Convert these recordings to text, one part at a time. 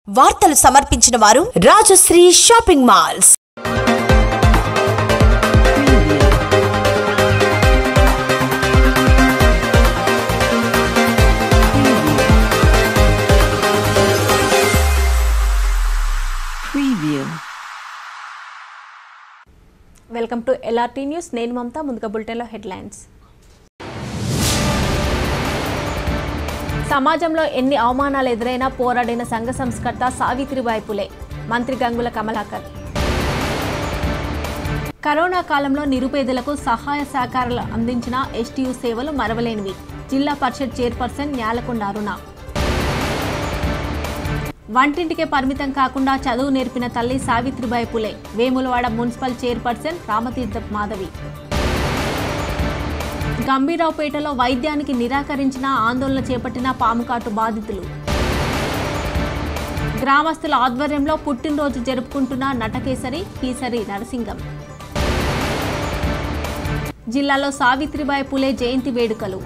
వార్తలు సమర్పించిన వారు Rajashree shopping malls Preview. Welcome to LRT news నేను మమతా ముందుగా బులెటిన్లో హెడ్లైన్స్ సమాజంలో ఎన్ని అవమానాలు ఎదురైనా పోరాడిన సంఘ సంస్కర్త సావిత్రిబాయి పులే మంత్రి గంగుల కమలాకర్ కరోనా కాలంలో నిరుపేదలకు సహాయ సహకారాలు అందించిన ఎస్టీయూ సేవలు మరవలేనివి జిల్లా పరిషత్ చైర్పర్సన్ న్యాలకొండ అరుణ వంటింటికే పరిమితం కాకుండా చదువు నేర్పిన తల్లి సావిత్రిబాయి పులే వేములవాడ మున్సిపల్ చైర్పర్సన్ రామతీర్థ మాధవి గంభీరావుపేటలో వైద్యానికి నిరాకరించిన ఆందోళన చేపట్టిన పాముకాటు బాధితులు గ్రామస్తుల ఆధ్వర్యంలో పుట్టినరోజు జరుపుకుంటున్న నటకేసరి కీసరి నరసింగం జిల్లాలో సావిత్రిబాయి పులే జయంతి వేడుకలు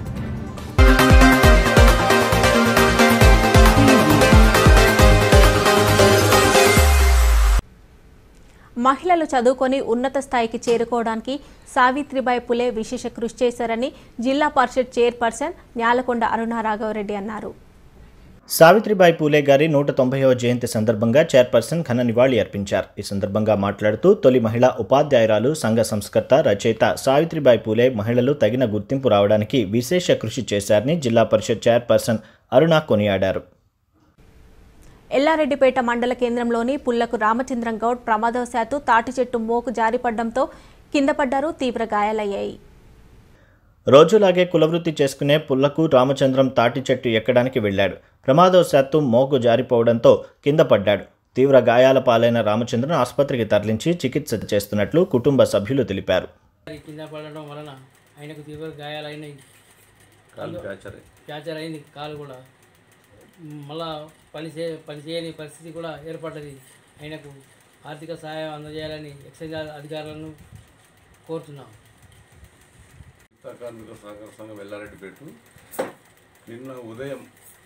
మహిళలు చదువుకొని ఉన్నత స్థాయికి చేరుకోవడానికి సావిత్రిబాయి పులే విశేష కృషి చేశారని జిల్లా పరిషత్ చైర్పర్సన్ న్యాలకొండ అరుణ రాఘవరెడ్డి అన్నారు సావిత్రిబాయి పూలే గారి నూట తొంభైవ జయంతి సందర్భంగా చైర్పర్సన్ ఘన నివాళి అర్పించారు ఈ సందర్భంగా మాట్లాడుతూ తొలి మహిళా ఉపాధ్యాయురాలు సంఘ సంస్కర్త రచయిత సావిత్రిబాయి పూలే మహిళలు తగిన గుర్తింపు రావడానికి విశేష కృషి చేశారని జిల్లా పరిషత్ చైర్పర్సన్ అరుణ కొనియాడారు ఎల్లారెడ్డిపేట మండల కేంద్రంలోని పుల్లకు రామచంద్రం గౌడ్ ప్రమాదవశాత్తు తాటి చెట్టు మోకు జారిపడడంతో కింద పడ్డారు తీవ్ర గాయాలయ్యాయి రోజులాగే కులవృత్తి చేసుకునే పుల్లకు రామచంద్రం తాటి చెట్టు ఎక్కడానికి వెళ్ళాడు ప్రమాదవశాత్తు మోకు జారిపోవడంతో కింద పడ్డాడు తీవ్ర గాయాల పాలైన రామచంద్రన్ ఆసుపత్రికి తరలించి చికిత్స చేస్తున్నట్లు కుటుంబ సభ్యులు తెలిపారు ఈ కింద పడడం వలన ఆయనకు తీవ్ర గాయాలైనాయి కాలు ఫ్రాక్చర్ ఫ్రాక్చర్ అయింది కాలు కూడా మళ్ళా పని చే పని చేయని పరిస్థితి కూడా ఏర్పడ్డది ఆయనకు ఆర్థిక సహాయం అందజేయాలని ఎక్సైజ్ అధికారులను కోరుతున్నాం ఉచిత కార్మిక సహకార సంఘం ఎల్లారెడ్డిపేట నిన్న ఉదయం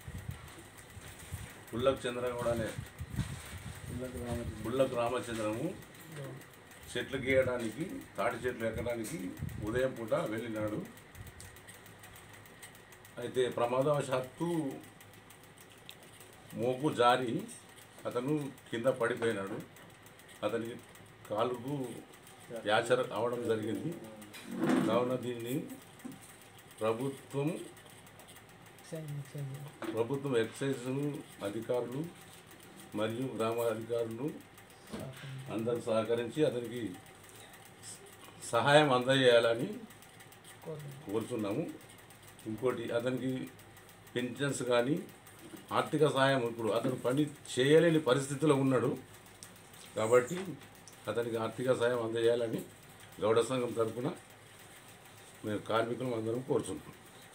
బుల్లక్ చంద్రగౌడ అనే బుల్లక్ రామచంద్రము చెట్లు గీయడానికి తాటి చెట్లు ఎక్కడానికి ఉదయం పూట వెళ్ళినాడు అయితే ప్రమాదవశాత్తు మోపు జారి అతను కింద పడిపోయినాడు అతనికి కాలుకు యాచర్ అవడం జరిగింది కావున దీన్ని ప్రభుత్వం ప్రభుత్వం ఎక్సైజ్ అధికారులు మరియు గ్రామ అధికారులు అందరూ సహకరించి అతనికి సహాయం అందజేయాలని కోరుతున్నాము ఇంకోటి అతనికి పెన్షన్స్ కానీ ఆర్థిక సహాయం ఇప్పుడు అతను పని చేయలేని పరిస్థితిలో ఉన్నాడు కాబట్టి అతనికి ఆర్థిక సహాయం అందజేయాలని గౌడ సంఘం తరఫున మేము కార్మికులం అందరం కోరుచున్నాం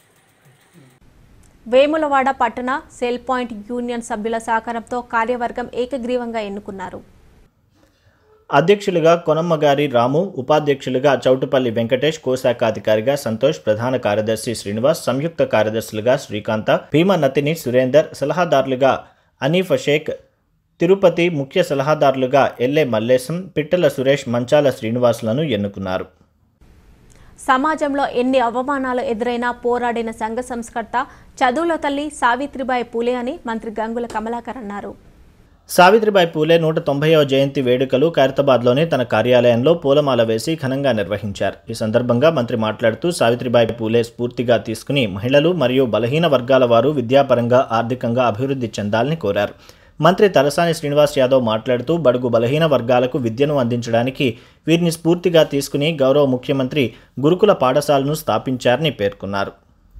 వేములవాడ పట్టణ సెల్ పాయింట్ యూనియన్ సభ్యుల సహకారంతో కార్యవర్గం ఏకగ్రీవంగా ఎన్నుకున్నారు అధ్యక్షులుగా కొనమ్మగారి రాము ఉపాధ్యక్షులుగా చౌటుపల్లి వెంకటేష్ కోశాఖాధికారిగా సంతోష్ ప్రధాన కార్యదర్శి శ్రీనివాస్ సంయుక్త కార్యదర్శులుగా శ్రీకాంత భీమా నతిని సురేందర్ సలహాదారులుగా అనీఫ్ షేక్ తిరుపతి ముఖ్య సలహాదారులుగా ఎల్ఏ మల్లేశం పిట్టల సురేష్ మంచాల శ్రీనివాసులను ఎన్నుకున్నారు సమాజంలో ఎన్ని అవమానాలు ఎదురైనా పోరాడిన సంఘ సంస్కర్త చదువుల తల్లి సావిత్రిబాయి పూలే అని మంత్రి గంగుల కమలాకర్ అన్నారు సావిత్రిబాయి పూలే నూట తొంభైవ జయంతి వేడుకలు ఖైరతాబాద్లోని తన కార్యాలయంలో పూలమాల వేసి ఘనంగా నిర్వహించారు ఈ సందర్భంగా మంత్రి మాట్లాడుతూ సావిత్రిబాయి పూలే స్ఫూర్తిగా తీసుకుని మహిళలు మరియు బలహీన వర్గాల వారు విద్యాపరంగా ఆర్థికంగా అభివృద్ధి చెందాలని కోరారు మంత్రి తలసాని శ్రీనివాస్ యాదవ్ మాట్లాడుతూ బడుగు బలహీన వర్గాలకు విద్యను అందించడానికి వీరిని స్ఫూర్తిగా తీసుకుని గౌరవ ముఖ్యమంత్రి గురుకుల పాఠశాలను స్థాపించారని పేర్కొన్నారు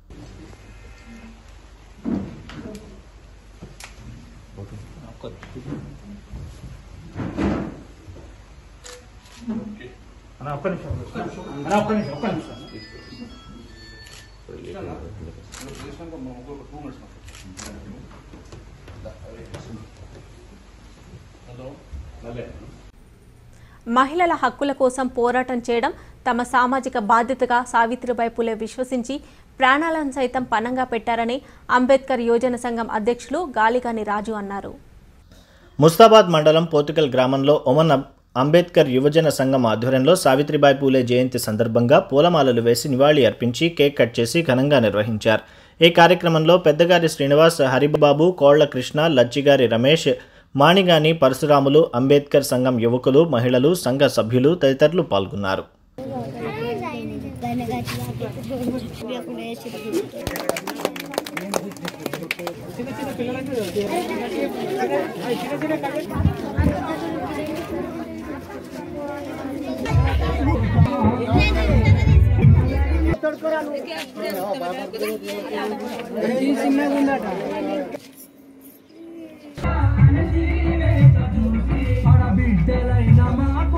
మహిళల హక్కుల కోసం పోరాటం చేయడం తమ సామాజిక బాధ్యతగా సావిత్రిబాయి పులే విశ్వసించి ప్రాణాలను సైతం పణంగా పెట్టారని అంబేద్కర్ యోజన సంఘం అధ్యక్షులు గాలిగాని రాజు అన్నారు ముస్తాబాద్ మండలం పోతుకల్ గ్రామంలో ఒమన్ అబ్- అంబేద్కర్ యువజన సంఘం ఆధ్వర్యంలో సావిత్రిబాయి పూలే జయంతి సందర్భంగా పూలమాలలు వేసి నివాళి అర్పించి కేక్ కట్ చేసి ఘనంగా నిర్వహించారు ఈ కార్యక్రమంలో పెద్దగారి శ్రీనివాస్ హరిబాబు కోళ్ల కృష్ణ లచ్చిగారి రమేష్ మాణిగాని పరశురాములు అంబేద్కర్ సంఘం యువకులు మహిళలు సంఘ సభ్యులు తదితరులు పాల్గొన్నారు ఆడబిడ్డలైన మాకు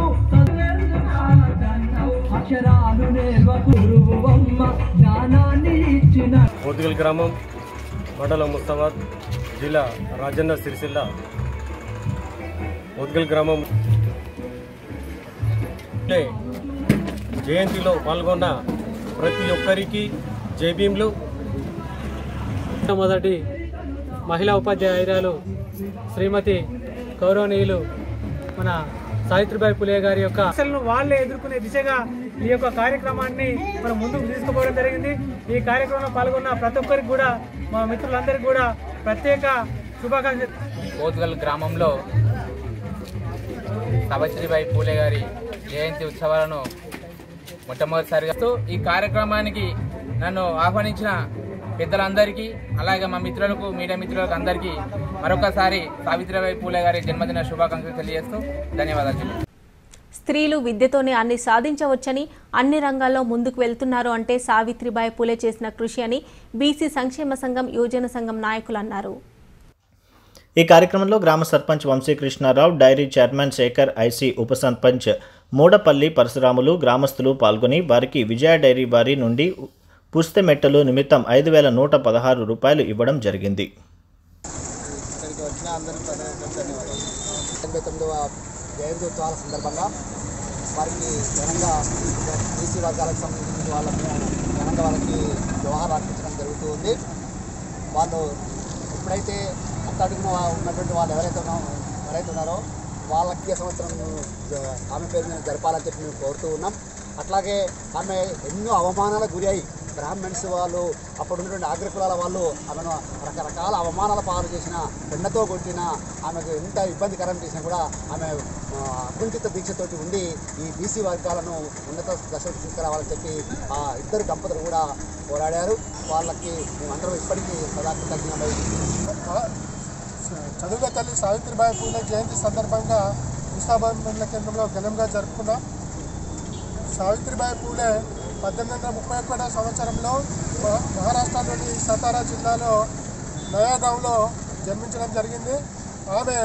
అక్షరాలు నేర్వకురువు బొమ్మ జ్ఞానాన్ని ఇచ్చిన పోతుగల్ గ్రామం మండలం ముస్తాబాద్ జిల్లా రాజన్న సిరిసిల్ల పోతుగల్ గ్రామం అంటే జయంతిలో పాల్గొన్న ప్రతి ఒక్కరికి జైభీంలు మొదటి మహిళా ఉపాధ్యాయురాలు శ్రీమతి గౌరవనీయులు మన సావిత్రిబాయి పులే గారి యొక్క సమస్యలను వాళ్ళే ఎదుర్కొనే దిశగా ఈ యొక్క కార్యక్రమాన్ని మనం ముందుకు తీసుకుపోవడం జరిగింది ఈ కార్యక్రమంలో పాల్గొన్న ప్రతి ఒక్కరికి కూడా మా మిత్రులందరికీ కూడా ప్రత్యేక శుభాకాంక్షలు పోతుగల్ గ్రామంలో సావిత్రిబాయి పూలే గారి జయంతి ఉత్సవాలను మొట్టమొదటిసారిగా చేస్తూ ఈ కార్యక్రమానికి నన్ను ఆహ్వానించిన పెద్దలందరికీ అలాగే మా మిత్రులకు మీడియా మిత్రులకు అందరికీ మరొకసారి సావిత్రిబాయి పూలే గారి జన్మదిన శుభాకాంక్షలు తెలియజేస్తూ ధన్యవాదాలు చెల్లి స్త్రీలు విద్యతోనే అన్ని సాధించవచ్చని అన్ని రంగాల్లో ముందుకు వెళ్తున్నారు అంటే సావిత్రిబాయి పూలే చేసిన కృషి అని బీసీ సంక్షేమ సంఘం యువజన సంఘం నాయకులు అన్నారు ఈ కార్యక్రమంలో గ్రామ sarpanch Vamshikrishnarao dairy chairman Shekhar IC ఉప సర్పంచ్ మూడపల్లి పరశురాములు గ్రామస్తులు పాల్గొని వారికి విజయ డైరీ వారి నుండి పుస్తమెట్టలు నిమిత్తం ఐదు వేల నూట పదహారు రూపాయలు ఇవ్వడం జరిగింది ఇక్కడికి వచ్చిన అందరికీ ప్రధానంగా ధన్యవాదాలు ఎనభై తొమ్మిదవ జయంతి ఉత్సవాల సందర్భంగా వారికి ఘనంగా బీసీ వర్గాలకు సంబంధించిన వాళ్ళకు ఘనంగా వాళ్ళకి వ్యవహారం అర్పించడం జరుగుతూ ఉంది వాళ్ళు ఎప్పుడైతే అంతడుగున ఉన్నటువంటి వాళ్ళు ఎవరైతే ఉన్నారో ఎవరైతే ఉన్నారో వాళ్ళకి ఈ సంవత్సరం జ- ఆమె పేరు మీద జరపాలని చెప్పి మేము కోరుతూ ఉన్నాం అట్లాగే ఆమె ఎన్నో అవమానాలకు గురి అయి బ్రాహ్మణ్స్ వాళ్ళు అప్పుడు ఉన్నటువంటి అగ్రకులాల వాళ్ళు ఆమెను రకరకాల అవమానాల పాలు చేసిన పెండతో కొట్టిన ఆమెకు ఎంత ఇబ్బందికరం చేసినా కూడా ఆమె ఆ, అకుంఠిత దీక్షతోటి ఉండి ఈ బీసీ వర్గాలను ఉన్నత దశకు తీసుకురావాలని చెప్పి ఆ ఇద్దరు దంపతులు కూడా పోరాడారు వాళ్ళకి మేమందరం ఇప్పటికీ సదా కృతజ్ఞమై చదువుల తల్లి సావిత్రిబాయి పూలే జయంతి సందర్భంగా ముస్తాబాద్ మండల కేంద్రంలో ఘనంగా జరుపుకున్నాం సావిత్రిబాయి పూలే పద్దెనిమిది వందల ముప్పై ఒకటో సంవత్సరంలో మ- మహారాష్ట్రలోని సతారా జిల్లాలో నయాగాంలో జన్మించడం జరిగింది ఆమె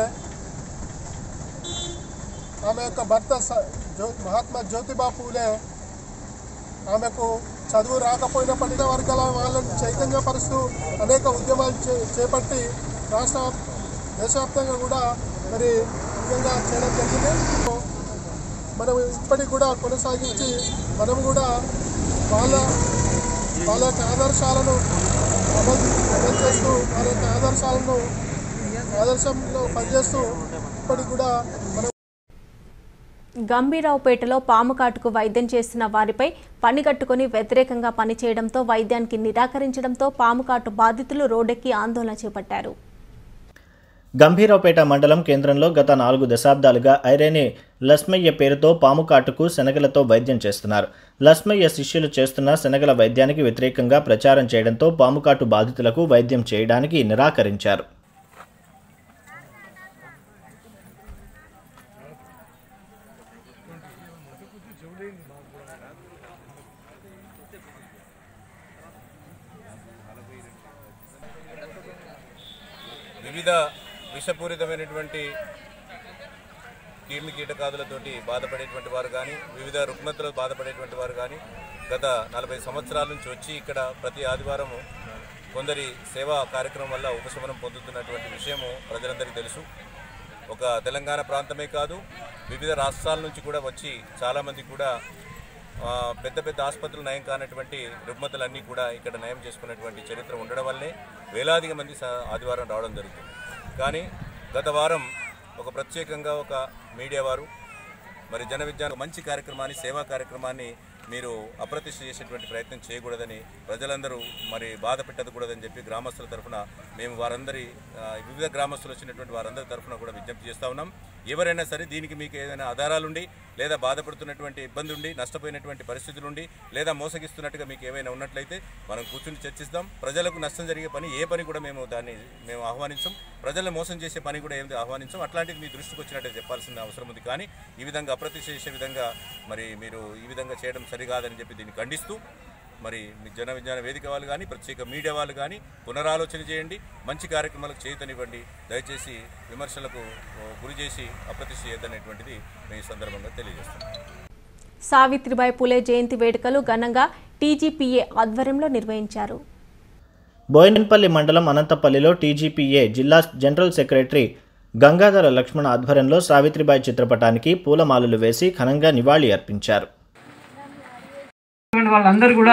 ఆమె యొక్క భర్త స- జ్యో మహాత్మా జ్యోతిబా పూలే ఆమెకు చదువు రాకపోయినప్పటికీ వర్గాల వాళ్ళని చైతన్యపరుస్తూ అనేక ఉద్యమాలు చే చేపట్టి రాష్ట్ర దేశవ్యాప్తంగా కూడా మరి ముఖ్యంగా చేయడం జరిగింది మనం ఇప్పటికి కూడా కొనసాగించి మనం కూడా వాళ్ళ వాళ్ళ యొక్క ఆదర్శాలను అమలు అమలు చేస్తూ వాళ్ళ యొక్క ఆదర్శాలను ఆదర్శంలో పనిచేస్తూ ఇప్పటికి కూడా మనం గంభీరావుపేటలో పాము కాటుకు వైద్యం చేస్తున్న వారిపై పని కట్టుకుని వ్యతిరేకంగా పనిచేయడంతో వైద్యానికి నిరాకరించడంతో పాము కాటు బాధితులు రోడ్డెక్కి ఆందోళన చేపట్టారు గంభీరావుపేట మండలం కేంద్రంలో గత నాలుగు దశాబ్దాలుగా ఐరేని లస్మయ్య పేరుతో పాము కాటుకు శనగలతో వైద్యం చేస్తున్నారు లస్మయ్య శిష్యులు చేస్తున్న శనగల వైద్యానికి వ్యతిరేకంగా ప్రచారం చేయడంతో పాముకాటు బాధితులకు వైద్యం చేయడానికి నిరాకరించారు వివిధ విషపూరితమైనటువంటి క్రిమి కీటకాదులతోటి బాధపడేటువంటి వారు కానీ వివిధ రుగ్మతలు బాధపడేటువంటి వారు కానీ గత నలభై సంవత్సరాల నుంచి వచ్చి ఇక్కడ ప్రతి ఆదివారము కొందరి సేవా కార్యక్రమం వల్ల ఉపశమనం పొందుతున్నటువంటి విషయము ప్రజలందరికీ తెలుసు ఒక తెలంగాణ ప్రాంతమే కాదు వివిధ రాష్ట్రాల నుంచి కూడా వచ్చి చాలామంది కూడా ఆ, పెద్ద పెద్ద ఆసుపత్రులు నయం కానటువంటి రుగ్మతలన్నీ కూడా ఇక్కడ నయం చేసుకున్నటువంటి చరిత్ర ఉండడం వల్లే వేలాదిగా మంది స- ఆదివారం రావడం జరుగుతుంది కానీ గత వారం ఒక ప్రత్యేకంగా ఒక మీడియా వారు మరి జన విజ్ఞాన మంచి కార్యక్రమాన్ని సేవా కార్యక్రమాన్ని మీరు అప్రతిష్ట చేసేటువంటి ప్రయత్నం చేయకూడదని ప్రజలందరూ మరి బాధ పెట్టకూడదని చెప్పి గ్రామస్తుల తరఫున మేము వారందరి ఆ, వివిధ గ్రామస్తులు వచ్చినటువంటి వారందరి తరఫున కూడా విజ్ఞప్తి చేస్తూ ఉన్నాం ఎవరైనా సరే దీనికి మీకు ఏదైనా ఆధారాలుండి లేదా బాధపడుతున్నటువంటి ఇబ్బంది ఉండి నష్టపోయినటువంటి పరిస్థితులు ఉండి లేదా మోసగిస్తున్నట్టుగా మీకు ఏమైనా ఉన్నట్లయితే మనం కూర్చుని చర్చిస్తాం ప్రజలకు నష్టం జరిగే పని ఏ పని కూడా మేము దాన్ని మేము ఆహ్వానించం ప్రజలను మోసం చేసే పని కూడా ఏమి ఆహ్వానించం అట్లాంటిది మీ దృష్టికి వచ్చినట్టు చెప్పాల్సిన అవసరం ఉంది కానీ ఈ విధంగా అప్రతిష్ట చేసే విధంగా మరి మీరు ఈ విధంగా చేయడం సరికాదని చెప్పి దీన్ని ఖండిస్తూ మరి మీ జన విజ్ఞాన వేదిక వాళ్ళు కానీ ప్రత్యేక మీడియా వాళ్ళు కానీ పునరాలోచన చేయండి మంచి కార్యక్రమాలకు చేతనివ్వండి దయచేసి విమర్శలకు ఓ, గురి చేసి అప్రతిష్ట చేయొద్దనేటువంటిది మేము ఈ సందర్భంగా తెలియజేస్తున్నాం సావిత్రిబాయి పులే జయంతి వేడుకలు ఘనంగా టీజీపీఏ ఆధ్వర్యంలో నిర్వహించారు బోయినపల్లి మండలం అనంతపల్లిలో టీజీపీఏ జిల్లా జనరల్ సెక్రటరీ గంగాధర లక్ష్మణ ఆధ్వర్యంలో సావిత్రిబాయి చిత్రపటానికి పూలమాలలు వేసి ఘనంగా నివాళి అర్పించారు వాళ్ళందరూ కూడా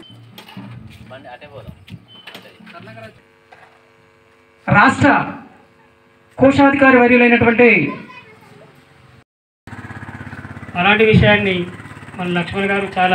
రాష్ట్ర కోశాధికారి వర్యులైనటువంటి అలాంటి విషయాన్ని మన లక్ష్మణ్ గారు చాలా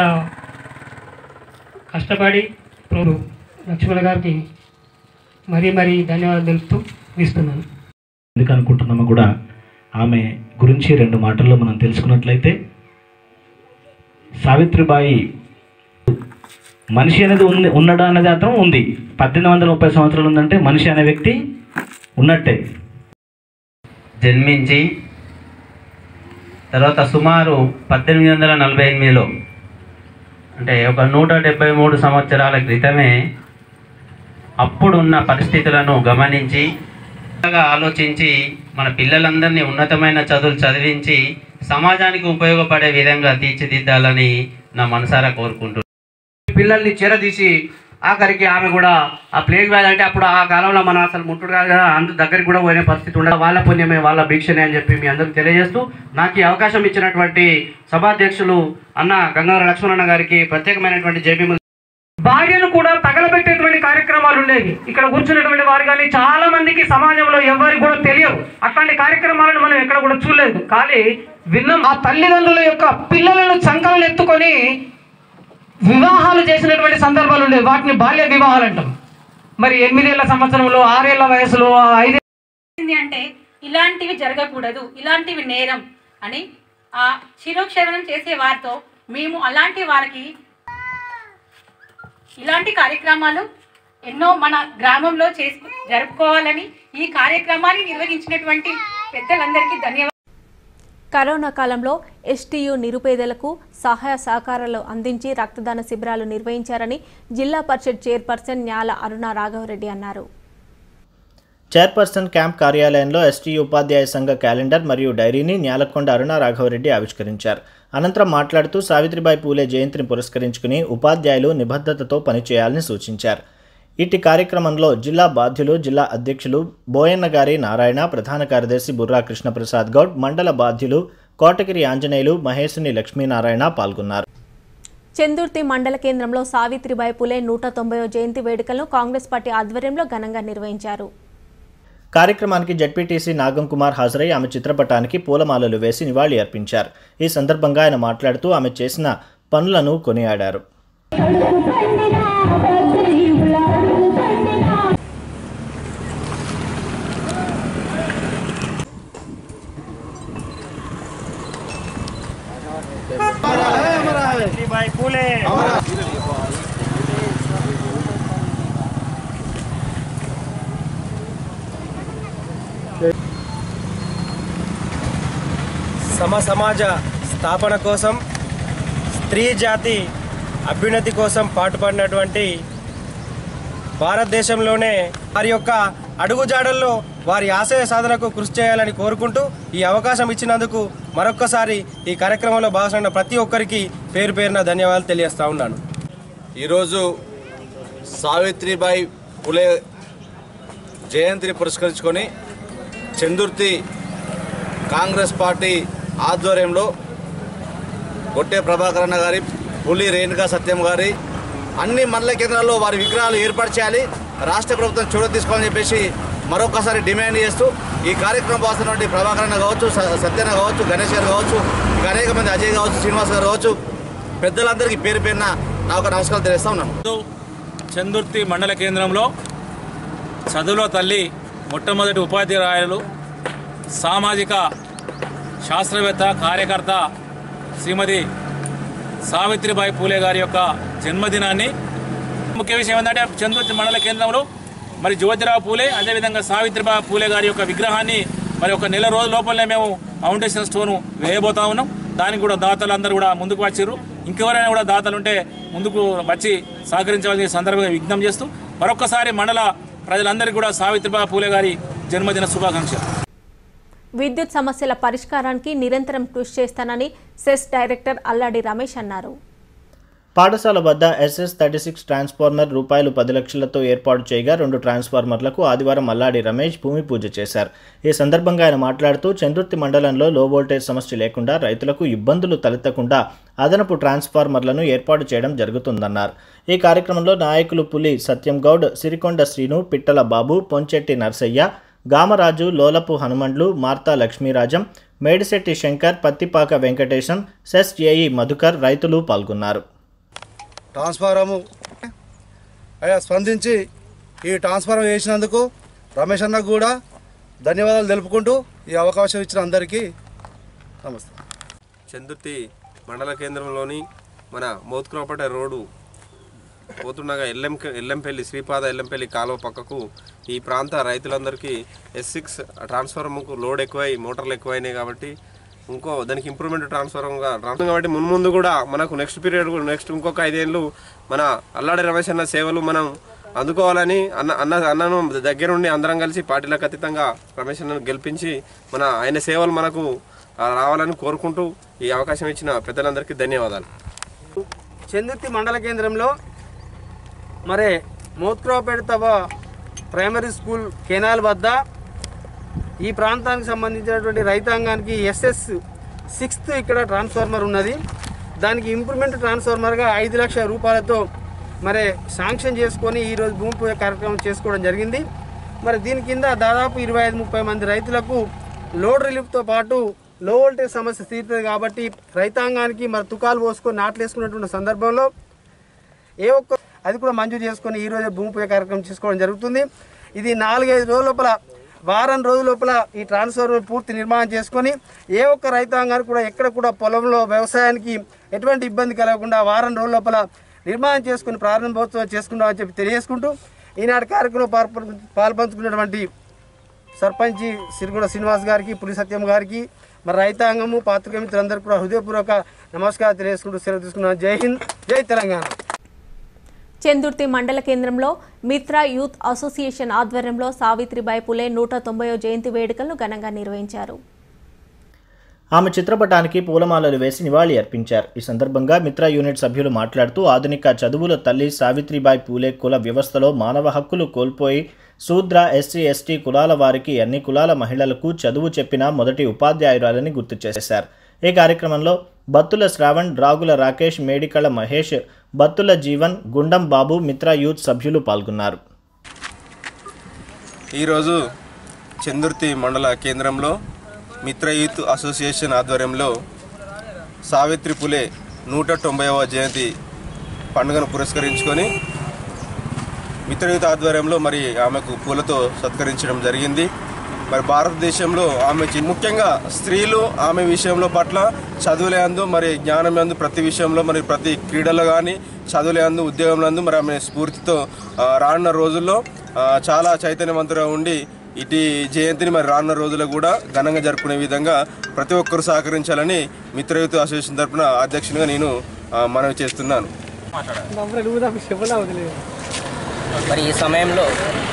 కష్టపడి ఇప్పుడు లక్ష్మణ్ గారికి మరీ మరీ ధన్యవాదాలు తెలుపుతూ ఇస్తున్నాను ఎందుకు అనుకుంటున్నామో కూడా ఆమె గురించి రెండు మాటల్లో మనం తెలుసుకున్నట్లయితే సావిత్రిబాయి మనిషి అనేది ఉంది ఉన్నడా అనేది అర్థం ఉంది పద్దెనిమిది వందల ముప్పై సంవత్సరాలు ఉందంటే మనిషి అనే వ్యక్తి ఉన్నట్టే జన్మించి తర్వాత సుమారు పద్దెనిమిది వందల నలభై ఎనిమిదిలో అంటే ఒక నూట డెబ్బై మూడు సంవత్సరాల క్రితమే అప్పుడున్న పరిస్థితులను గమనించి బాగా ఆలోచించి మన పిల్లలందరినీ ఉన్నతమైన చదువులు చదివించి సమాజానికి ఉపయోగపడే విధంగా తీర్చిదిద్దాలని నా మనసారా కోరుకుంటున్నాను పిల్లల్ని చెరదీసి ఆఖరికి ఆమె కూడా ఆ ప్లేగ్ వ్యాధి అంటే అప్పుడు ఆ కాలంలో మనం అసలు ముట్టుడు కాదు కదా అంత దగ్గరికి కూడా పోయిన పరిస్థితి ఉండదు వాళ్ళ పుణ్యమే వాళ్ళ భిక్షనే అని చెప్పి మీ అందరికి తెలియజేస్తూ నాకు ఈ అవకాశం ఇచ్చినటువంటి సభాధ్యక్షులు అన్న గంగాధర లక్ష్మణన్న గారికి ప్రత్యేకమైనటువంటి జేబీ భార్యను కూడా తగలబెట్టేటువంటి కార్యక్రమాలు ఉండేవి ఇక్కడ కూర్చున్నటువంటి వారు కానీ చాలా మందికి సమాజంలో ఎవరికి కూడా తెలియవు అట్లాంటి కార్యక్రమాలను మనం ఎక్కడ కూడా చూడలేదు కానీ విన్నాం ఆ తల్లిదండ్రుల యొక్క పిల్లలను చంకలను ఎత్తుకొని వివాహాలు చేసినటువంటి సందర్భాలు ఉండేవి వాటిని బాల్య వివాహాలు అంటాం మరి ఎనిమిదేళ్ల సంవత్సరంలో ఆరేళ్ల వయసులో ఐదే ఏంది అంటే ఇలాంటివి జరగకూడదు ఇలాంటివి నేరం అని ఆ శిరోక్షరణం చేసే వారితో మేము అలాంటి వారికి ఇలాంటి కార్యక్రమాలు ఎన్నో మన గ్రామంలో చేసు జరుపుకోవాలని ఈ కార్యక్రమాన్ని నిర్వహించినటువంటి పెద్దలందరికీ ధన్యవాదాలు కరోనా కాలంలో ఎస్టీయు నిరుపేదలకు సహాయ సహకారాలు అందించి రక్తదాన శిబిరాలు నిర్వహించారని జిల్లా పరిషత్ చైర్పర్సన్ న్యాల అరుణ రాఘవరెడ్డి అన్నారు చైర్పర్సన్ క్యాంప్ కార్యాలయంలో ఎస్టీ ఉపాధ్యాయ సంఘ క్యాలెండర్ మరియు డైరీని న్యాలకొండ అరుణ రాఘవరెడ్డి ఆవిష్కరించారు అనంతరం మాట్లాడుతూ సావిత్రిబాయి పూలే జయంతిని పురస్కరించుకుని ఉపాధ్యాయులు నిబద్ధతతో పనిచేయాలని సూచించారు ఇట్టి కార్యక్రమంలో జిల్లా బాధ్యులు జిల్లా అధ్యక్షులు బోయన్న గారి నారాయణ ప్రధాన కార్యదర్శి బుర్రా కృష్ణప్రసాద్ గౌడ్ మండల బాధ్యులు కోటగిరి ఆంజనేయులు మహేశుని లక్ష్మీనారాయణ పాల్గొన్నారు చందుర్తి మండల కేంద్రంలో సావిత్రిబాయి పులే నూట తొంభైవ జయంతి వేడుకలను కాంగ్రెస్ పార్టీ ఆధ్వర్యంలో ఘనంగా నిర్వహించారు కార్యక్రమానికి జడ్పీటీసీ నాగం కుమార్ హాజరై ఆమె చిత్రపటానికి పూలమాలలు వేసి నివాళి అర్పించారు ఈ సందర్భంగా ఆయన మాట్లాడుతూ ఆమె చేసిన పనులను కొనియాడారు సమ సమాజ స్థాపన కోసం స్త్రీ జాతి అభ్యున్నతి కోసం పాటుపడినటువంటి భారతదేశంలోనే వారి యొక్క అడుగుజాడల్లో వారి ఆశయ సాధనకు కృషి చేయాలని కోరుకుంటూ ఈ అవకాశం ఇచ్చినందుకు మరొక్కసారి ఈ కార్యక్రమంలో భాగస్వామ్య ప్రతి ఒక్కరికి పేరు పేరున ధన్యవాదాలు తెలియజేస్తా ఉన్నాను ఈరోజు సావిత్రిబాయి పులే జయంతిని పురస్కరించుకొని చందుర్తి కాంగ్రెస్ పార్టీ ఆధ్వర్యంలో గొట్టె ప్రభాకరణ గారి పులి రేణుకా సత్యం గారి అన్ని మండల కేంద్రాల్లో వారి విగ్రహాలు ఏర్పాటు చేయాలి రాష్ట్ర ప్రభుత్వం చూడ తీసుకోవాలని చెప్పేసి మరొకసారి డిమాండ్ చేస్తూ ఈ కార్యక్రమం పాల్గొన్నటువంటి ప్రభాకర్ అన్న కావచ్చు స- సత్యన్న కావచ్చు గణేష్ గారు కావచ్చు ఇంకా అనేక మంది అజయ్ కావచ్చు శ్రీనివాస్ గారు కావచ్చు పెద్దలందరికీ పేరు పేరున నా ఒక నమస్కారం తెలియజేస్తా ఉన్నాను చందుర్తి మండల కేంద్రంలో చదువులో తల్లి మొట్టమొదటి ఉపాధ్యాయురాయలు సామాజిక శాస్త్రవేత్త కార్యకర్త శ్రీమతి సావిత్రిబాయి పూలే గారి యొక్క జన్మదినాన్ని ముఖ్య విషయం ఏంటంటే చందుర్తి మండల కేంద్రంలో మరి జ్యోతిరావు పూలే అదేవిధంగా సావిత్రిబాయి పూలే గారి యొక్క విగ్రహాన్ని మరి ఒక నెల రోజుల లోపలనే మేము ఫౌండేషన్ స్టోన్ వేయబోతా ఉన్నాం దానికి కూడా దాతలు అందరూ కూడా ముందుకు వచ్చారు ఇంకెవరైనా కూడా దాతలు ఉంటే ముందుకు వచ్చి సహకరించవలసిన సందర్భంగా విజ్ఞప్తి చేస్తూ మరొకసారి మండల ప్రజలందరికీ కూడా సావిత్రిబాయి పూలే గారి జన్మదిన శుభాకాంక్షలు విద్యుత్ సమస్యల పరిష్కారానికి నిరంతరం కృషి చేస్తానని సెస్ డైరెక్టర్ అల్లాడి రమేష్ అన్నారు పాఠశాల వద్ద ఎస్ఎస్ థర్టీ సిక్స్ ట్రాన్స్ఫార్మర్ రూపాయలు పది లక్షలతో ఏర్పాటు చేయగా రెండు ట్రాన్స్ఫార్మర్లకు ఆదివారం అల్లాడి రమేష్ భూమి పూజ చేశారు ఈ సందర్భంగా ఆయన మాట్లాడుతూ చంద్రుర్తి మండలంలో లో వోల్టేజ్ సమస్య లేకుండా రైతులకు ఇబ్బందులు తలెత్తకుండా అదనపు ట్రాన్స్ఫార్మర్లను ఏర్పాటు చేయడం జరుగుతుందన్నారు ఈ కార్యక్రమంలో నాయకులు పులి సత్యం గౌడ్ సిరికొండ శ్రీను పిట్టల బాబు పొంచెట్టి నర్సయ్య గామరాజు లోలపు హనుమండ్లు మార్తా లక్ష్మీరాజం మేడిశెట్టి శంకర్ పత్తిపాక వెంకటేశం సెస్ ఏఈ మధుకర్ రైతులు పాల్గొన్నారు ట్రాన్స్ఫారము అయ్యా స్పందించి ఈ ట్రాన్స్ఫారం వేసినందుకు రమేష్ అన్నకు కూడా ధన్యవాదాలు తెలుపుకుంటూ ఈ అవకాశం ఇచ్చిన అందరికీ నమస్తే చందుర్తి మండల కేంద్రంలోని మన మోత్కురాపేట రోడ్డు పోతుండగా ఎల్లం ఎల్లంపల్లి శ్రీపాద ఎల్లంపల్లి కాలువ పక్కకు ఈ ప్రాంత రైతులందరికీ ఎస్ సిక్స్ ట్రాన్స్ఫార్మర్కు లోడ్ ఎక్కువై మోటార్లు ఎక్కువైనాయి కాబట్టి ఇంకో దానికి ఇంప్రూవ్మెంట్ ట్రాన్స్ఫార్మర్గా ట్రాన్స్ఫర్ కాబట్టి మున్ముందు కూడా మనకు నెక్స్ట్ పీరియడ్ నెక్స్ట్ ఇంకొక ఐదేళ్ళు మన అల్లాడి రమేష్ అన్న సేవలు మనం అందుకోవాలని అన్న అన్న అన్నను దగ్గరుండి అందరం కలిసి పార్టీలకు అతీతంగా రమేష్ అన్నను గెలిపించి మన ఆయన సేవలు మనకు ఆ, రావాలని కోరుకుంటూ ఈ అవకాశం ఇచ్చిన పెద్దలందరికీ ధన్యవాదాలు చందుర్తి మండల కేంద్రంలో మరి మోత్కురావుపేట తవ ప్రైమరీ స్కూల్ కెనాల్ వద్ద ఈ ప్రాంతానికి సంబంధించినటువంటి రైతాంగానికి ఎస్ఎస్ సిక్స్త్ ఇక్కడ ట్రాన్స్ఫార్మర్ ఉన్నది దానికి ఇంప్రూవ్మెంట్ ట్రాన్స్ఫార్మర్గా ఐదు లక్షల రూపాయలతో మరి శాంక్షన్ చేసుకొని ఈరోజు భూమి పూజ కార్యక్రమం చేసుకోవడం జరిగింది మరి దీని కింద దాదాపు ఇరవై ఐదు ముప్పై మంది రైతులకు లోడ్ రిలీఫ్తో పాటు లో వోల్టేజ్ సమస్య తీరుతుంది కాబట్టి రైతాంగానికి మరి తుకాలు పోసుకొని నాట్లు వేసుకున్నటువంటి సందర్భంలో ఏ ఒక్క అది కూడా మంజూరు చేసుకొని ఈ రోజు భూమి పూజ కార్యక్రమం చేసుకోవడం జరుగుతుంది ఇది నాలుగైదు రోజుల లోపల వారం రోజుల లోపల ఈ ట్రాన్స్ఫార్మర్ పూర్తి నిర్మాణం చేసుకొని ఏ ఒక్క రైతాంగానికి కూడా ఎక్కడ కూడా పొలంలో వ్యవసాయానికి ఎటువంటి ఇబ్బంది కలగకుండా వారం రోజుల లోపల నిర్మాణం చేసుకుని ప్రారంభోత్సవం చేసుకుంటామని చెప్పి తెలియజేసుకుంటూ ఈనాటి కార్యక్రమంలో పాల్పంచు పాల్పంచుకున్నటువంటి సర్పంచి సిరిగూడ శ్రీనివాస్ గారికి పులి సత్యం గారికి మరి రైతాంగము పాత్రిక మిత్రులందరికీ కూడా హృదయపూర్వక నమస్కారం తెలియజేసుకుంటూ సెలవు తీసుకున్నాను జై హింద్ జై తెలంగాణ చందుర్తి మండల కేంద్రంలో మిత్ర యూత్ అసోసియేషన్ ఆధ్వర్యంలో సావిత్రిబాయి పులే నూట తొంభైవ జయంతి వేడుకలను ఘనంగా నిర్వహించారు ఆమె చిత్రపటానికి పూలమాలలు వేసి నివాళి అర్పించారు ఈ సందర్భంగా మిత్ర యూనిట్ సభ్యులు మాట్లాడుతూ ఆధునిక చదువుల తల్లి సావిత్రిబాయి పూలే కుల వ్యవస్థలో మానవ హక్కులు కోల్పోయి శూద్ర ఎస్సీ ఎస్టీ కులాల వారికి అన్ని కులాల మహిళలకు చదువు చెప్పిన మొదటి ఉపాధ్యాయురాలని గుర్తు చేశారు ఈ కార్యక్రమంలో బత్తుల శ్రావణ్ రాగుల రాకేష్ మేడికళ మహేష్ బత్తుల జీవన్ గుండం బాబు మిత్ర యూత్ సభ్యులు పాల్గొన్నారు ఈరోజు చందుర్తి మండల కేంద్రంలో మిత్ర యూత్ అసోసియేషన్ ఆధ్వర్యంలో సావిత్రి పులే నూట తొంభైవ జయంతి పండుగను పురస్కరించుకొని మిత్ర యూత్ ఆధ్వర్యంలో మరి ఆమెకు పూలతో సత్కరించడం జరిగింది మరి భారతదేశంలో ఆమె చి- ముఖ్యంగా స్త్రీలు ఆమె విషయంలో పట్ల చదువులే అందు మరి జ్ఞానం అందు ప్రతి విషయంలో మరి ప్రతి క్రీడలో కానీ చదువులే అందు ఉద్యోగంలో అందు మరి ఆమె స్ఫూర్తితో ఆ, రానున్న రోజుల్లో ఆ, చాలా చైతన్యవంతుగా ఉండి ఇటు జయంతిని మరి రానున్న రోజుల్లో కూడా ఘనంగా జరుపుకునే విధంగా ప్రతి ఒక్కరు సహకరించాలని మిత్రయుత అసోసియేషన్ తరపున అధ్యక్షునిగా నేను ఆ, మనవి చేస్తున్నాను మరి ఈ సమయంలో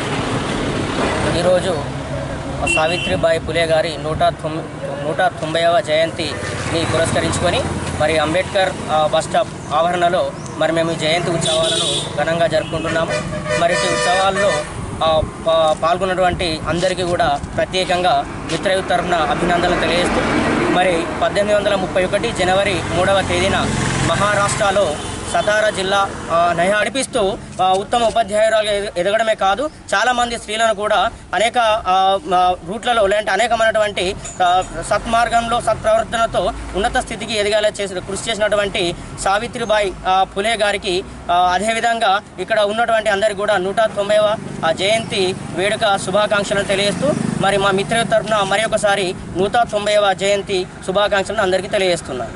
ఈరోజు సావిత్రిబాయి పులే గారి నూట తొమ్ నూట తొంభైవ జయంతిని పురస్కరించుకొని మరి అంబేద్కర్ ఆ, బస్ స్టాప్ ఆవరణలో మరి మేము ఈ జయంతి ఉత్సవాలను ఘనంగా జరుపుకుంటున్నాము మరి ఈ ఉత్సవాల్లో ఆ, పా- పాల్గొన్నటువంటి అందరికీ కూడా ప్రత్యేకంగా మిత్రయుత్ తరఫున అభినందనలు తెలియజేస్తూ మరి పద్దెనిమిది వందల ముప్పై ఒకటి జనవరి మూడవ తేదీన మహారాష్ట్రలో సతారా జిల్లా ఆ, నయ నడిపిస్తూ ఆ, ఉత్తమ ఉపాధ్యాయురాలుగా ఎద- ఎదగడమే కాదు చాలా మంది స్త్రీలను కూడా అనేక ఆ, ఆ, రూట్లలో లేదంటే అనేకమైనటువంటి ఆ, సత్మార్గంలో సత్ప్రవర్తనతో ఉన్నత స్థితికి ఎదగాల చేసిన కృషి చేసినటువంటి సావిత్రిబాయి ఆ, ఫులే గారికి ఆ, అదేవిధంగా ఇక్కడ ఉన్నటువంటి అందరికీ కూడా నూట తొంభైవ ఆ, జయంతి వేడుక శుభాకాంక్షలను తెలియజేస్తూ మరి మా మిత్రుల తరఫున మరి ఒకసారి నూట తొంభైవ జయంతి శుభాకాంక్షలను అందరికీ తెలియజేస్తున్నాను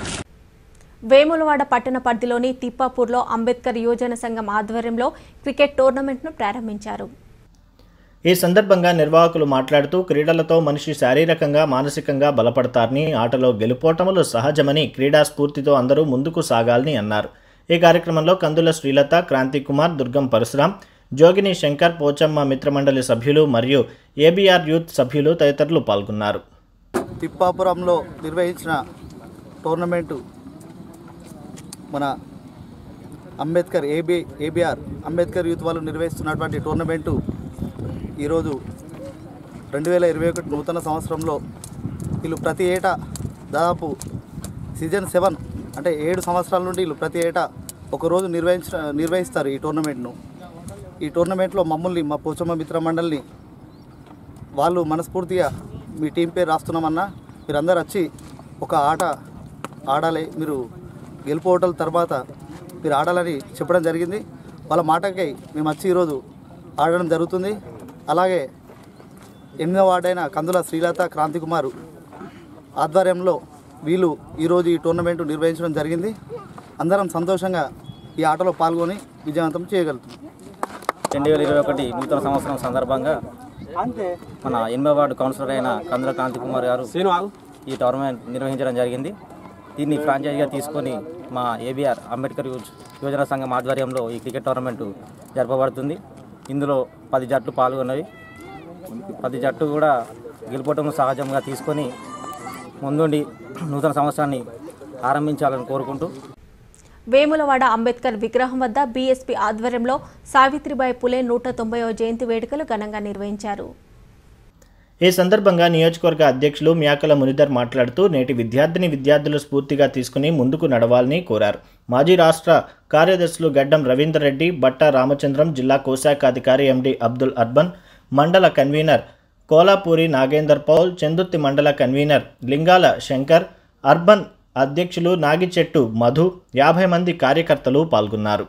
వేములవాడ పట్టణ పరిధిలోని తిప్పాపూర్లో అంబేద్కర్ యువజన సంఘం ఆధ్వర్యంలో క్రికెట్ టోర్నమెంట్ను ప్రారంభించారు ఈ సందర్భంగా నిర్వాహకులు మాట్లాడుతూ క్రీడలతో మనిషి శారీరకంగా మానసికంగా బలపడతారని ఆటలో గెలుపోటములు సహజమని క్రీడా స్ఫూర్తితో అందరూ ముందుకు సాగాలని అన్నారు ఈ కార్యక్రమంలో కందుల శ్రీలత క్రాంతి కుమార్ దుర్గం పరశురాం జోగిని శంకర్ పోచమ్మ మిత్రమండలి సభ్యులు మరియు ఏబీఆర్ యూత్ సభ్యులు తదితరులు పాల్గొన్నారు తిప్పాపురంలో నిర్వహించిన టోర్నమెంటు మన Ambedkar AB ABR Ambedkar youth వాళ్ళు నిర్వహిస్తున్నటువంటి టోర్నమెంటు ఈరోజు రెండు వేల ఇరవై ఒకటి నూతన సంవత్సరంలో వీళ్ళు ప్రతి ఏటా దాదాపు సీజన్ సెవెన్ అంటే ఏడు సంవత్సరాల నుండి వీళ్ళు ప్రతి ఏటా ఒకరోజు నిర్వహించ నిర్వహిస్తారు ఈ టోర్నమెంట్ను ఈ టోర్నమెంట్లో మమ్మల్ని మా పోచమ్మ మిత్ర మండలిని వాళ్ళు మనస్ఫూర్తిగా మీ టీం పేరు రాస్తున్నామన్నా మీరందరూ వచ్చి ఒక ఆట ఆడాలి మీరు గెలుపోవటల తర్వాత మీరు ఆడాలని చెప్పడం జరిగింది వాళ్ళ మాటకై మేము వచ్చి ఈరోజు ఆడడం జరుగుతుంది అలాగే ఎనిమిదవ వార్డైన కందుల శ్రీలత క్రాంతికుమారు ఆధ్వర్యంలో వీళ్ళు ఈరోజు ఈ టోర్నమెంట్ నిర్వహించడం జరిగింది అందరం సంతోషంగా ఈ ఆటలో పాల్గొని విజయవంతం చేయగలుగుతున్నాం రెండు వేల ఇరవై ఒకటి నూతన సంవత్సరం సందర్భంగా మన ఎనభై వార్డు కౌన్సిలర్ అయిన కందుల కాంతి కుమార్ గారు ఈ టోర్నమెంట్ నిర్వహించడం జరిగింది దీన్ని ఫ్రాంచైజీగా తీసుకొని మా ఏబిఆర్ అంబేద్కర్ యూజ్ యువజన సంఘం ఆధ్వర్యంలో ఈ క్రికెట్ టోర్నమెంటు జరపబడుతుంది ఇందులో పది జట్లు పాల్గొన్నవి పది జట్టు కూడా గెలుపటం సహజంగా తీసుకొని ముందుండి నూతన సంవత్సరాన్ని ఆరంభించాలని కోరుకుంటూ వేములవాడ అంబేద్కర్ విగ్రహం వద్ద బీఎస్పీ ఆధ్వర్యంలో సావిత్రిబాయి పులే నూట తొంభైవ జయంతి వేడుకలు ఘనంగా నిర్వహించారు ఈ సందర్భంగా నియోజకవర్గ అధ్యక్షులు మ్యాకల మునిధర్ మాట్లాడుతూ నేటి విద్యార్థిని విద్యార్థులు స్ఫూర్తిగా తీసుకుని ముందుకు నడవాలని కోరారు మాజీ రాష్ట్ర కార్యదర్శులు గడ్డం రవీందర్ రెడ్డి బట్ట రామచంద్రం జిల్లా కోశాఖ అధికారి ఎండి అబ్దుల్ అర్బన్ మండల కన్వీనర్ కోలాపూరి నాగేందర్ పౌల్ చందుర్తి మండల కన్వీనర్ లింగాల శంకర్ అర్బన్ అధ్యక్షులు నాగిచెట్టు మధు యాభై మంది కార్యకర్తలు పాల్గొన్నారు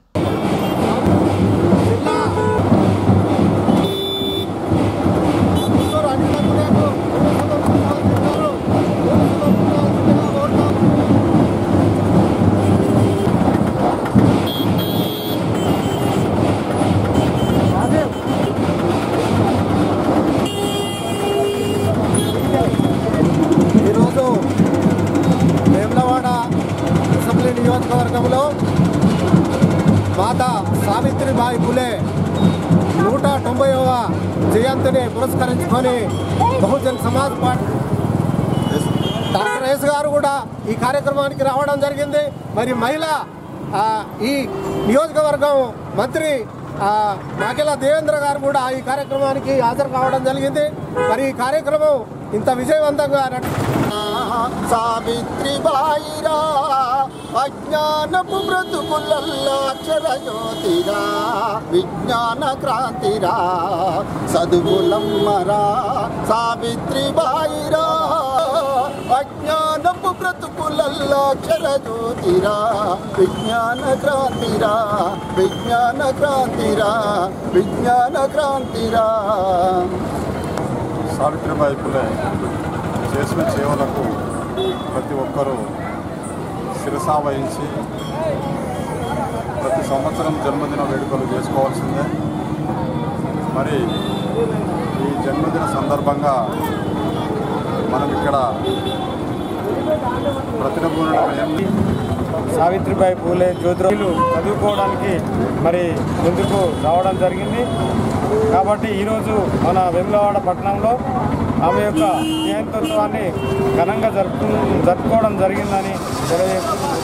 ఈరోజు వేములవాడ అసెంబ్లీ నియోజకవర్గంలో మాత సావిత్రిబాయి పులే నూట తొంభైవ జయంతిని పురస్కరించుకొని బహుజన్ సమాజ్ పార్టీ డాక్టర్ ఎస్ గారు కూడా ఈ కార్యక్రమానికి రావడం జరిగింది మరి మహిళ ఆ, ఈ నియోజకవర్గం మంత్రి ఆ, నాకెల దేవేంద్ర గారు కూడా ఈ కార్యక్రమానికి హాజరు కావడం జరిగింది మరి ఈ కార్యక్రమం ఇంత విజయవంతంగా నడ- సావిత్రిబాయిరా అజ్ఞానపు బ్రతుకులల్లో అక్షర జ్యోతిరా విజ్ఞాన క్రాంతిరా చదువులమ్మరా సావిత్రిబాయిరా అజ్ఞానపు బ్రతుకులల్లో అక్షర జ్యోతిరా విజ్ఞాన క్రాంతిరా విజ్ఞాన క్రాంతిరా విజ్ఞాన క్రాంతిరా సావిత్రిబాయి పులే చేసిన సేవలకు ప్రతి ఒక్కరూ శిరసా వహించి ప్రతి సంవత్సరం జన్మదిన వేడుకలు చేసుకోవాల్సిందే మరి ఈ జన్మదిన సందర్భంగా మనం ఇక్కడ ప్రతినబూనడం ఏంటి సావిత్రిబాయి పూలే జ్యోతిరావులు చదువుకోవడానికి మరి ముందుకు రావడం జరిగింది కాబట్టి ఈరోజు మన వెములవాడ పట్టణంలో ఆమె యొక్క జయంతోత్సవాన్ని ఘనంగా జరుపు జరుపుకోవడం జరిగిందని తెలియజేస్తున్నాను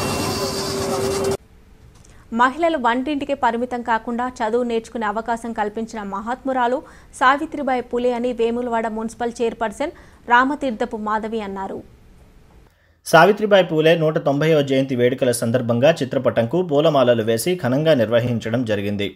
మహిళలు వంటింటికి పరిమితం కాకుండా చదువు నేర్చుకునే అవకాశం కల్పించిన మహాత్మురాలు సావిత్రిబాయి పులే అని వేములవాడ మున్సిపల్ చైర్పర్సన్ రామతీర్థపు మాధవి అన్నారు సావిత్రిబాయి పూలే నూట తొంభైవ జయంతి వేడుకల సందర్భంగా చిత్రపటంకు పూలమాలలు వేసి ఘనంగా నిర్వహించడం జరిగింది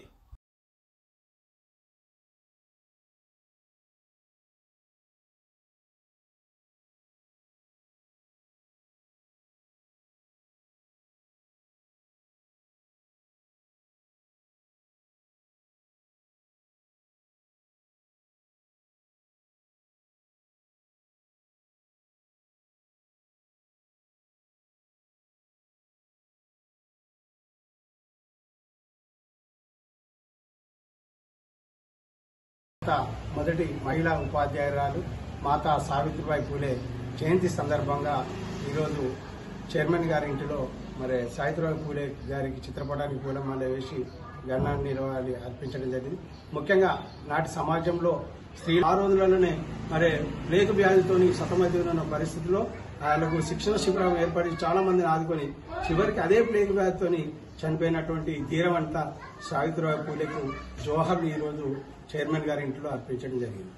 మొదటి మహిళా ఉపాధ్యాయురాలు మాతా సావిత్రిబాయి పూలే జయంతి సందర్భంగా ఈరోజు చైర్మన్ గారి ఇంటిలో మరి సావిత్రిబాయి పూలే గారికి చిత్రపటానికి పూలమాల వేసి గణా నిర్వహాన్ని అర్పించడం జరిగింది ముఖ్యంగా నాటి సమాజంలో స్త్రీ ఆ రోజులలోనే మరి ప్లేగు వ్యాధితోని సతమతమైన పరిస్థితిలో వాళ్ళకు శిక్షణ శిబిరం ఏర్పడి చాలా మందిని ఆదుకొని చివరికి అదే ప్లేగు వ్యాధితోని చనిపోయినటువంటి ధీరవంత సావిత్రిబాయి పూలేకు జోహర్లు ఈరోజు చైర్మన్ గారి ఇంట్లో అర్పించడం జరిగింది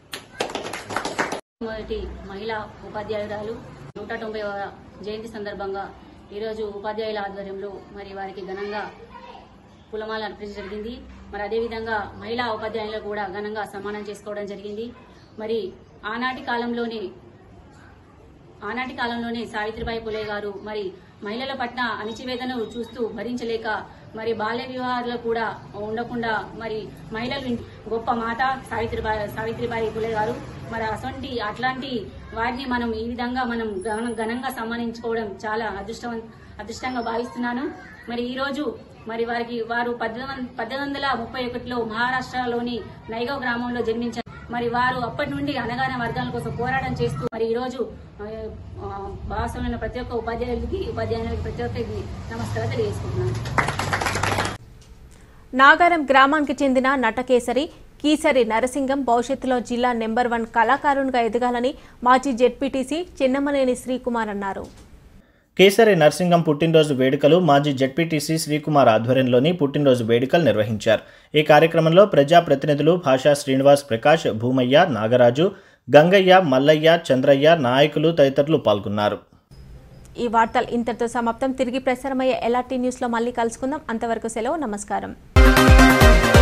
మొదటి మహిళా ఉపాధ్యాయురాలు నూట తొంభై జయంతి సందర్భంగా ఈరోజు ఉపాధ్యాయుల ఆధ్వర్యంలో మరి వారికి ఘనంగా పులమాల అర్పించడం జరిగింది మరి అదేవిధంగా మహిళా ఉపాధ్యాయులు కూడా ఘనంగా సన్మానం చేసుకోవడం జరిగింది మరి ఆనాటి కాలంలోనే ఆనాటి కాలంలోనే సావిత్రిబాయి పులే గారు మరి మహిళల పట్ల అణిచివేతను చూస్తూ భరించలేక మరి బాల్య వివాహాలు కూడా ఉండకుండా మరి మహిళలు ఇన్- గొప్ప మాత సావిత్రిబాయి సావిత్రిబాయి పులే గారు మరి అటువంటి అట్లాంటి వారిని మనం ఈ విధంగా మనం ఘన- ఘనంగా సన్మానించుకోవడం చాలా అదృష్టం అదృష్టంగా భావిస్తున్నాను మరి ఈ రోజు మరి వారికి వారు పద్దెనిమిది పద్దెనిమిది వందల ముప్పై ఒకటిలో మహారాష్ట్రలోని నైగవ్ గ్రామంలో జన్మించారు మరి వారు అప్పటి నుండి అనగాన వర్గాల కోసం పోరాటం చేస్తూ మరి ఈ రోజు ఆ, ఆ, భాగస్వామ్యమైన ప్రతి ఒక్క ఉపాధ్యాయులకి ఉపాధ్యాయులకి ప్రతి ఒక్కరికి నమస్కారం తెలియజేసుకుంటున్నాను నాగారం గ్రామానికి చెందిన నటకేసరి కీసరి నరసింగం భవిష్యత్తులో జిల్లా నెంబర్ వన్ కళాకారునిగా ఎదగాలని మాజీ జెడ్పీటీసీ చిన్నమనేని శ్రీకుమార్ అన్నారు కేసరి నర్సింగం పుట్టినరోజు వేడుకలు మాజీ జడ్పీటీసీ శ్రీకుమార్ ఆధ్వర్యంలోని పుట్టినరోజు వేడుకలు నిర్వహించారు ఈ కార్యక్రమంలో ప్రజాప్రతినిధులు భాషా శ్రీనివాస్ ప్రకాష్ భూమయ్య నాగరాజు గంగయ్య మల్లయ్య చంద్రయ్య నాయకులు తదితరులు పాల్గొన్నారు ఈ వార్తలు ఇంతటితో సమాప్తం తిరిగి ప్రసారమయ్యే ఎల్ఆర్టీ న్యూస్లో మళ్ళీ కలుసుకుందాం అంతవరకు సెలవు నమస్కారం